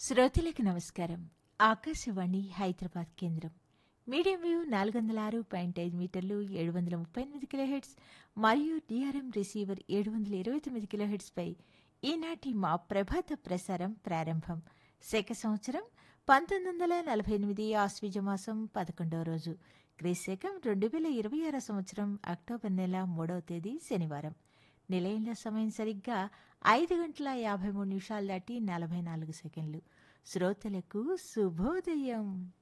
శ్రోతలకు నమస్కారం ఆకాశవాణి హైదరాబాద్ కేంద్రం మీడియం వేవ్ నాలుగు వందల ఆరు పాయింట్ ఐదు మీటర్లు ఏడు వందల ముప్పై ఎనిమిది కిలోహెడ్స్ మరియు డిఆర్ఎం రిసీవర్ ఏడు వందల ఇరవై తొమ్మిది కిలోహెడ్స్పై ఈనాటి మా ప్రభాత ప్రసారం ప్రారంభం శక సంవత్సరం పంతొమ్మిది వందల నలభై ఎనిమిది ఆశ్వీజ మాసం పదకొండవ రోజు క్రీశకం రెండు వేల ఇరవై ఆరో సంవత్సరం అక్టోబర్ నెల మూడవ తేదీ శనివారం నిలయంలో సమయం సరిగ్గా ఐదు గంటల యాభై మూడు నిమిషాలు దాటి నలభై నాలుగు సెకండ్లు శ్రోతలకు శుభోదయం